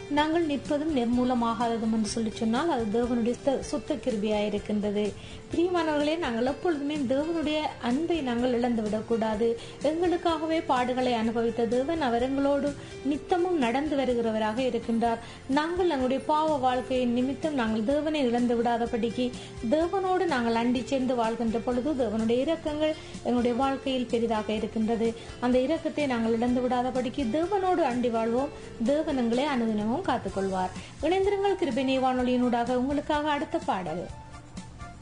நாங்கள் நிற்பதும் நிர்மூலமாகாததும் என்று சொல்லி சொன்னால் அது தேவனுடைய சுத்த- சுத்த கிருபியாய் இருக்கின்றது பிரியமானவர்களே நாங்கள் எப்பொழுதுமே தேவனுடைய அன்பை நாங்கள் இழந்து விடக்கூடாது எங்களுக்காகவே பாடுகளை அனுபவித்த தேவன் அவர் எங்களோடு நித்தமும் நடந்து வருகிறவராக இருக்கின்றார் நாங்கள் எங்களுடைய பாவ வாழ்க்கையின் நிமித்தம் நாங்கள் தேவனை இழந்து விடாதபடிக்கு தேவனோடு நாங்கள் அண்டி சேர்ந்து வாழ்கின்ற பொழுது தேவனுடைய இரக்கங்கள் எங்களுடைய வாழ்க்கையில் பெரிதாக இருக்கின்றது அந்த இரக்கத்தை நாங்கள் இழந்து விடாதபடிக்கு தேவனோடு அண்டி வாழ்வோம் தேவன் எங்களை அனுதினமும் காத்துக்கொள்வார் இணைந்திருங்கள் கிருபினை வானொலியினூடாக உங்களுக்காக அடுத்த பாடல்